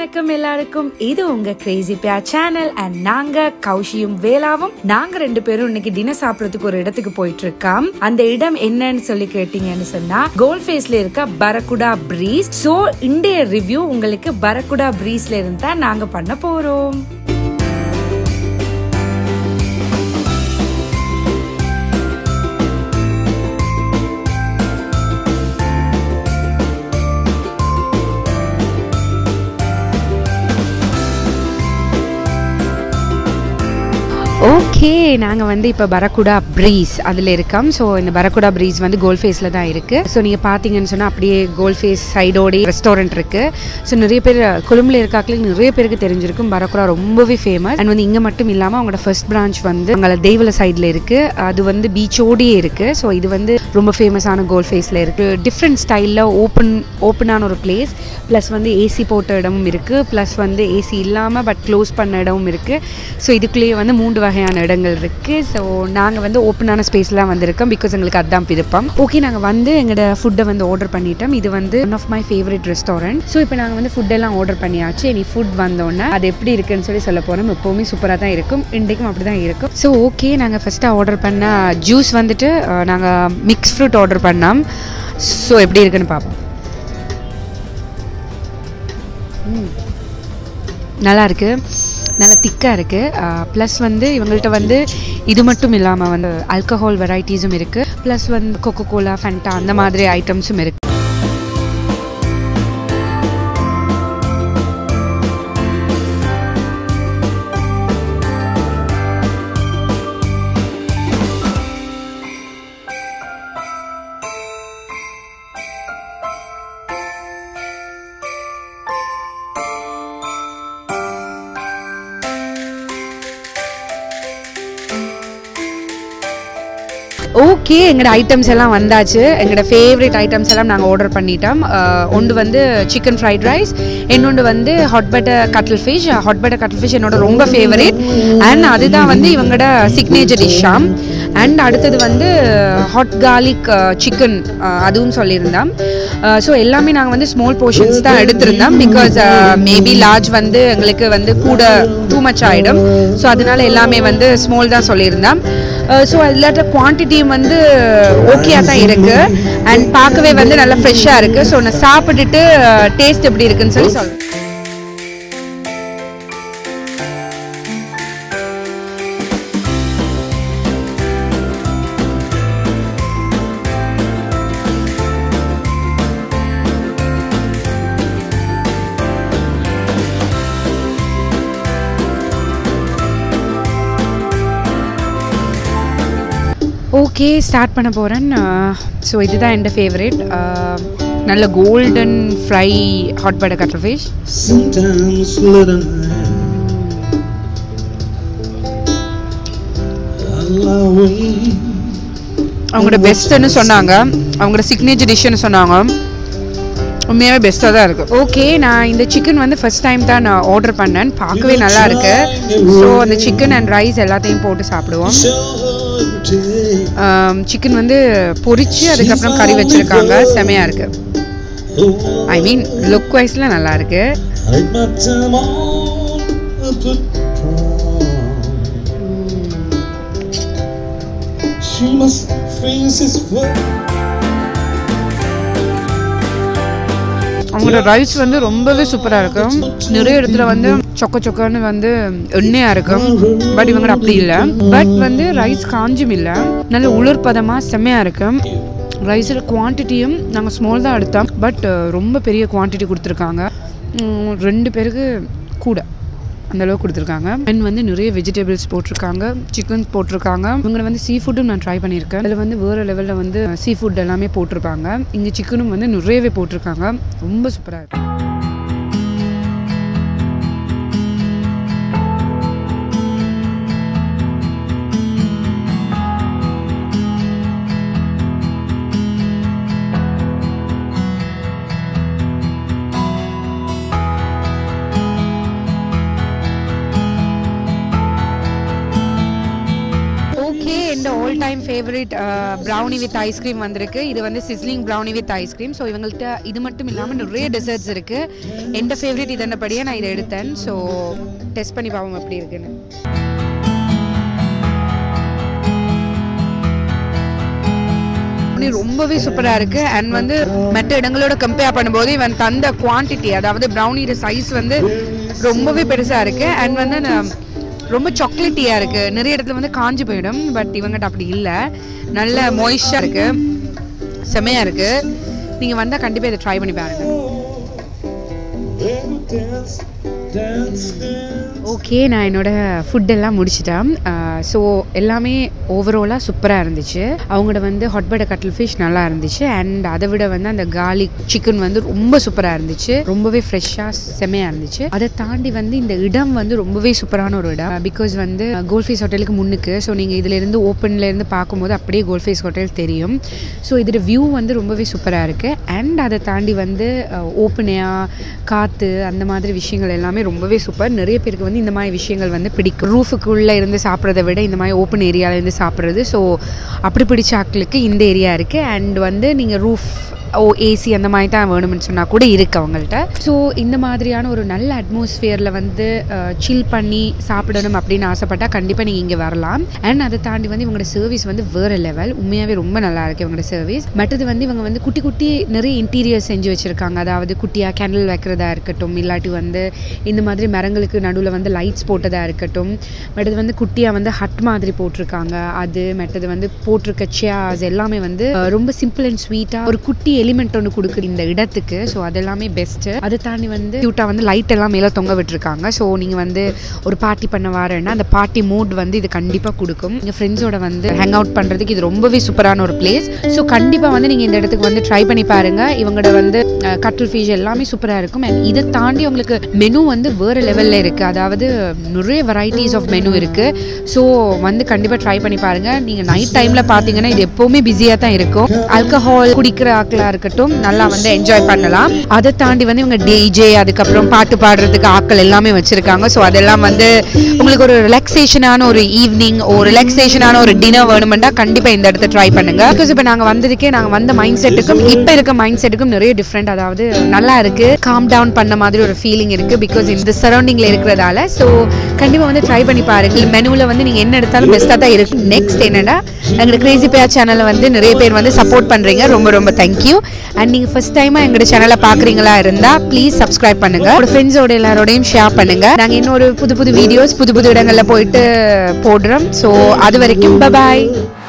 வணக்கம் எல்லாருக்கும் இது உங்க கிரேசி பியா சேனல் அண்ட் நாங்க கௌஷியும் வேலாவும் நாங்க ரெண்டு பேரும் இன்னைக்கு டின்னர் சாப்பிடறதுக்கு ஒரு இடத்துக்கு போயிட்டு இருக்கோம் அந்த இடம் என்னன்னு சொல்லி கேட்டீங்கன்னு சொன்னா கோல் ஃபேஸ்ல இருக்க பரக்குடா பிரீஸ் சோ இன்றைய ரிவ்யூ உங்களுக்கு பரக்குடா பிரீஸ்ல இருந்து தான் நாங்க பண்ண போறோம் ஓகே நாங்கள் வந்து இப்போ பரக்குடா ப்ரீஸ் அதில் இருக்கோம் ஸோ இந்த பரக்குடா ப்ரீஸ் வந்து கோல் ஃபேஸில் தான் இருக்குது ஸோ நீங்கள் பார்த்தீங்கன்னு சொன்னால் அப்படியே கோல் ஃபேஸ் சைடோடி ரெஸ்டாரண்ட் இருக்குது ஸோ நிறைய பேர் கொழும்புல இருக்காக்களுக்கு நிறைய பேருக்கு தெரிஞ்சிருக்கும் பரக்குடா ரொம்பவே ஃபேமஸ் அண்ட் வந்து இங்கே மட்டும் இல்லாமல் அவங்களோட ஃபர்ஸ்ட் பிரான்ச் வந்து அங்கே தெய்வல சைடில் இருக்குது அது வந்து பீச்சோடையே இருக்குது ஸோ இது வந்து ரொம்ப ஃபேமஸான கோல் ஃபேஸில் இருக்குது டிஃப்ரெண்ட் ஸ்டைலில் ஓப்பன் ஓப்பனான ஒரு பிளேஸ் ப்ளஸ் வந்து ஏசி போட்ட இடமும் இருக்குது ப்ளஸ் வந்து ஏசி இல்லாமல் பட் க்ளோஸ் பண்ண இடமும் இருக்குது ஸோ இதுக்குள்ளேயே வந்து மூன்று வகையான இடங்கள் இருக்குது ஸோ நாங்கள் வந்து ஓப்பனான ஸ்பேஸ்லாம் வந்திருக்கோம் பிகாஸ் எங்களுக்கு அதுதான் விருப்பம் ஓகே நாங்கள் வந்து எங்களோட ஃபுட்டை வந்து ஆர்டர் பண்ணிட்டோம் இது வந்து one of my favourite restaurant so இப்போ நாங்கள் வந்து ஃபுட்டெல்லாம் ஆர்டர் பண்ணியாச்சு இனி ஃபுட் வந்தோன்னே அது எப்படி இருக்குன்னு சொல்லி சொல்ல போகிறோம் எப்போவுமே சூப்பராக தான் இருக்கும் இன்றைக்கும் அப்படி தான் இருக்கும் ஸோ ஓகே நாங்கள் ஃபஸ்ட்டு ஆர்டர் பண்ண ஜூஸ் வந்துட்டு நாங்கள் மிக்ஸ் ஃப்ரூட் ஆர்டர் பண்ணோம் ஸோ எப்படி இருக்குன்னு பார்ப்போம் நல்லா இருக்குது நல்லா திக்காக இருக்குது ப்ளஸ் வந்து இவங்கள்ட்ட வந்து இது மட்டும் இல்லாமல் வந்து ஆல்கஹால் வெரைட்டிஸும் இருக்குது ப்ளஸ் வந்து கொக்கோ கோலா ஃபென்டா அந்த மாதிரி ஐட்டம்ஸும் இருக்குது ஓகே எங்களோட ஐட்டம்ஸ் எல்லாம் வந்தாச்சு எங்களோட ஃபேவரட் ஐட்டம்ஸ் எல்லாம் நாங்கள் ஆர்டர் பண்ணிட்டோம் ஒன்று வந்து சிக்கன் ஃப்ரைட் ரைஸ் இன்னொன்று வந்து hot butter cuttlefish hot butter cuttlefish என்னோட ரொம்ப ஃபேவரட் அண்ட் அதுதான் வந்து இவங்களோட சிக்னேச்சர் டிஷ்ஷாம் அண்ட் அடுத்தது வந்து ஹாட் கார்லிக் சிக்கன் அதுவும் சொல்லியிருந்தோம் ஸோ எல்லாமே நாங்கள் வந்து ஸ்மால் போர்ஷன்ஸ் தான் எடுத்திருந்தோம் பிகாஸ் மேபி லார்ஜ் வந்து எங்களுக்கு வந்து கூட டூ மச் ஆகிடும் ஸோ அதனால எல்லாமே வந்து ஸ்மால் தான் சொல்லியிருந்தோம் ஸோ இல்லாட்ட குவான்டிட்டியும் வந்து ஓகேயாக தான் இருக்குது அண்ட் பார்க்கவே வந்து நல்லா ஃப்ரெஷ்ஷாக இருக்குது ஸோ நான் சாப்பிட்டுட்டு டேஸ்ட் எப்படி இருக்குன்னு சொல்லி சொல்கிறேன் ஓகே ஸ்டார்ட் பண்ண போகிறேன் ஸோ இதுதான் என்னோட ஃபேவரட் நல்ல golden fry hot butter cuttlefish Sometimes little அவங்களோட பெஸ்ட்டுன்னு சொன்னாங்க அவங்களோட சிக்னேச்சர் டிஷ்ஷுன்னு சொன்னாங்க உண்மையாகவே பெஸ்ட்டாக தான் இருக்குது ஓகே நான் இந்த சிக்கன் வந்து ஃபஸ்ட் டைம் தான் நான் ஆர்டர் பண்ணேன் பார்க்கவே நல்லா இருக்கு ஸோ அந்த சிக்கன் அண்ட் ரைஸ் எல்லாத்தையும் போட்டு சாப்பிடுவோம் சிக்கன் வந்து பொரிச்சு அதுக்கப்புறம் கறி வச்சுருக்காங்க செமையாக இருக்குது ஐ மீன் லுக் வைஸில் நல்லா இருக்கு Take my time on a good She must face his foot. அவங்களோட ரைஸ் வந்து ரொம்பவே சூப்பராக இருக்கும் நிறைய இடத்துல வந்து சொக்க சொக்கன்னு வந்து எண்ணெயாக இருக்கும் பட் இவங்க அப்படி இல்லை பட் வந்து ரைஸ் காஞ்சும் இல்லை நல்ல உலர்பதமாக செம்மையாக இருக்கும் ரைஸோட குவான்டிட்டியும் நாங்கள் ஸ்மால் தான் எடுத்தோம் பட் ரொம்ப பெரிய குவான்டிட்டி கொடுத்துருக்காங்க உம், ரெண்டு பேருக்கு கூட அந்த அளவுக்கு கொடுத்துருக்காங்க அண்ட் வந்து நிறைய வெஜிடபிள்ஸ் போட்டிருக்காங்க சிக்கன் போட்டிருக்காங்க இவங்க வந்து சீ ஃபுட்டும் நான் ட்ரை பண்ணியிருக்கேன் அதில் வந்து வேறு லெவலில் வந்து சீ ஃபுட் எல்லாமே போட்டிருப்பாங்க இங்கே சிக்கனும் வந்து நிறையவே போட்டிருக்காங்க ரொம்ப சூப்பராக இருக்கு okay friend all time favourite brownie with ice cream வந்திருக்கு இது வந்து sizzling brownie with ice cream so இவங்கள்ட்ட இது மட்டும் இல்லாமல் நிறைய டெசர்ட்ஸ் இருக்குது எந்த ஃபேவரட் இதனபடியே நான் இதை எடுத்தேன் ஸோ டெஸ்ட் பண்ணி பார்ப்போம் எப்படி இருக்குன்னு brownie ரொம்பவே சூப்பராக இருக்குது அண்ட் வந்து மற்ற இடங்களோட கம்பேர் பண்ணும்போது இவன் தந்த குவான்டிட்டி அதாவது ப்ரௌனியோட சைஸ் வந்து ரொம்பவே பெருசாக இருக்குது அண்ட் வந்து அந்த ரொம்ப சாக்லேட்டியாக இருக்குது நிறைய இடத்துல வந்து காஞ்சி போயிடும் பட் இவங்ககிட்ட அப்படி இல்லை நல்ல மொய்ஸ்டாக இருக்குது செமையாக இருக்குது நீங்கள் வந்தால் கண்டிப்பாக இதை ட்ரை பண்ணி பாருங்கள் dance, dance, dance. ஓகே நான் என்னோட ஃபுட்டெல்லாம் முடிச்சிட்டேன் ஸோ எல்லாமே ஓவராலாக சூப்பராக இருந்துச்சு அவங்களோட வந்து ஹாட் பட்டர் கட்டில் ஃபிஷ் நல்லா இருந்துச்சு அண்ட் அதை விட வந்து அந்த கார்லிக் சிக்கன் வந்து ரொம்ப சூப்பராக இருந்துச்சு ரொம்பவே ஃப்ரெஷ்ஷாக செமையாக இருந்துச்சு அதை தாண்டி வந்து இந்த இடம் வந்து ரொம்பவே சூப்பரான ஒரு இடம் பிகாஸ் வந்து கோல்ஃபேஸ் ஹோட்டலுக்கு முன்னுக்கு ஸோ நீங்கள் இதிலேருந்து ஓப்பன்லேருந்து பார்க்கும்போது அப்படியே கோல்ஃபேஸ் ஹோட்டல் தெரியும் ஸோ இதோட வியூ வந்து ரொம்பவே சூப்பராக இருக்குது அண்ட் அதை தாண்டி வந்து ஓப்பனையாக காற்று அந்த மாதிரி விஷயங்கள் எல்லாமே ரொம்பவே சூப்பர் நிறைய பேருக்கு வந்து இந்த மாதிரி விஷயங்கள் வந்து பிடிக்கும் ரூஃபுக்குள்ளே இருந்து சாப்பிட்றத விட இந்த மாதிரி ஓப்பன் ஏரியாவில் இருந்து சாப்பிட்றது ஸோ அப்படி பிடிச்ச ஆட்களுக்கு இந்த ஏரியா இருக்குது அண்ட் வந்து நீங்கள் ரூஃப் ஓ ஏசி அந்த மாதிரி தான் வேணும்னு சொன்னால் கூட இருக்கு அவங்கள்ட்ட ஸோ இந்த மாதிரியான ஒரு நல்ல அட்மாஸ்ஃபியரில் வந்து சில் பண்ணி சாப்பிடணும் அப்படின்னு ஆசைப்பட்டால் கண்டிப்பாக நீங்கள் இங்கே வரலாம் அண்ட் அதை தாண்டி வந்து இவங்களோட சர்வீஸ் வந்து வேறு லெவல் உண்மையாகவே ரொம்ப நல்லா இருக்கு இவங்களோட சர்வீஸ் மற்றது வந்து இவங்க வந்து குட்டி குட்டி நிறைய இன்டீரியர் செஞ்சு வச்சுருக்காங்க அதாவது குட்டியாக கேண்டில் வைக்கிறதா இருக்கட்டும் இல்லாட்டி வந்து இந்த மாதிரி மரங்களுக்கு நடுவில் வந்து லைட்ஸ் போட்டதாக இருக்கட்டும் மற்றது வந்து குட்டியாக வந்து ஹட் மாதிரி போட்டிருக்காங்க அது மற்றது வந்து போட்டிருக்க சேர்ஸ் எல்லாமே வந்து அஹ், ரொம்ப சிம்பிள் அண்ட் ஸ்வீட்டாக ஒரு குட்டி எலிமெண்ட் ஒன்று கொடுக்குது இந்த இடத்துக்கு ஸோ அதெல்லாமே பெஸ்ட்டு அதை தாண்டி வந்து க்யூட்டாக வந்து லைட் எல்லாம் மேலே தொங்க விட்டுருக்காங்க ஸோ நீங்கள் வந்து ஒரு பார்ட்டி பண்ண வரேன்னா அந்த பார்ட்டி மூட் வந்து இது கண்டிப்பாக கொடுக்கும் எங்கள் ஃப்ரெண்ட்ஸோட வந்து ஹேங் அவுட் பண்ணுறதுக்கு இது ரொம்பவே சூப்பரான ஒரு பிளேஸ் ஸோ கண்டிப்பாக வந்து நீங்கள் இந்த இடத்துக்கு வந்து ட்ரை பண்ணி பாருங்க இவங்களோட வந்து கட்டில் ஃபிஷ் எல்லாமே சூப்பராக இருக்கும் அண்ட் இதை தாண்டி உங்களுக்கு மெனு வந்து வேறு லெவலில் இருக்குது அதாவது நிறைய வெரைட்டிஸ் ஆஃப் மெனு இருக்குது ஸோ வந்து கண்டிப்பாக ட்ரை பண்ணி பாருங்க நீங்கள் நைட் டைமில் பார்த்தீங்கன்னா இது எப்போவுமே பிஸியாக தான் இருக்கும் ஆல்கஹால் குடிக்கிற ஆட்களாக இருக்கட்டும் நல்லா வந்து என்ஜாய் பண்ணலாம் அதை தாண்டி வந்து இவங்க டிஜே அதுக்கப்புறம் பாட்டு பாடுறதுக்கு ஆட்கள் எல்லாமே வச்சுருக்காங்க ஸோ அதெல்லாம் வந்து உங்களுக்கு ஒரு ரிலாக்ஸேஷனான ஒரு ஈவினிங் ஒரு ரிலாக்ஸேஷனான ஒரு டின்னர் வேணுமெண்டா கண்டிப்பாக இந்த இடத்த ட்ரை பண்ணுங்க பிகாஸ் இப்போ நாங்கள் வந்ததுக்கே நாங்கள் வந்த மைண்ட் செட்டுக்கும் இப்போ இருக்க மைண்ட் செட்டுக்கும் நிறைய டிஃப்ரெண்ட் அதாவது நல்லா இருக்கு காம் டவுன் பண்ண மாதிரி ஒரு ஃபீலிங் இருக்கு பிகாஸ் இந்த சரௌண்டிங்ல இருக்கிறதால ஸோ கண்டிப்பாக வந்து ட்ரை பண்ணி பாருங்க மெனுவில் வந்து நீங்கள் என்ன எடுத்தாலும் பெஸ்ட்டாக தான் இருக்கு நெக்ஸ்ட் என்னன்னா எங்களோட கிரேசி பேர் சேனலை வந்து நிறைய பேர் வந்து சப்போர்ட் பண்ணுறீங்க ரொம்ப ரொம்ப தேங்க்யூ அண்ட் நீங்கள் ஃபர்ஸ்ட் டைமாக எங்களோட சேனலை பார்க்குறீங்களா இருந்தால் ப்ளீஸ் சப்ஸ்கிரைப் பண்ணுங்க உங்களோட ஃப்ரெண்ட்ஸோட எல்லாரோடையும் ஷேர் பண்ணுங்க நாங்கள் இன்னொரு புது புது வீடியோஸ் புது புது இடங்களில் போயிட்டு போடுறோம் ஸோ அது வரைக்கும் பாய்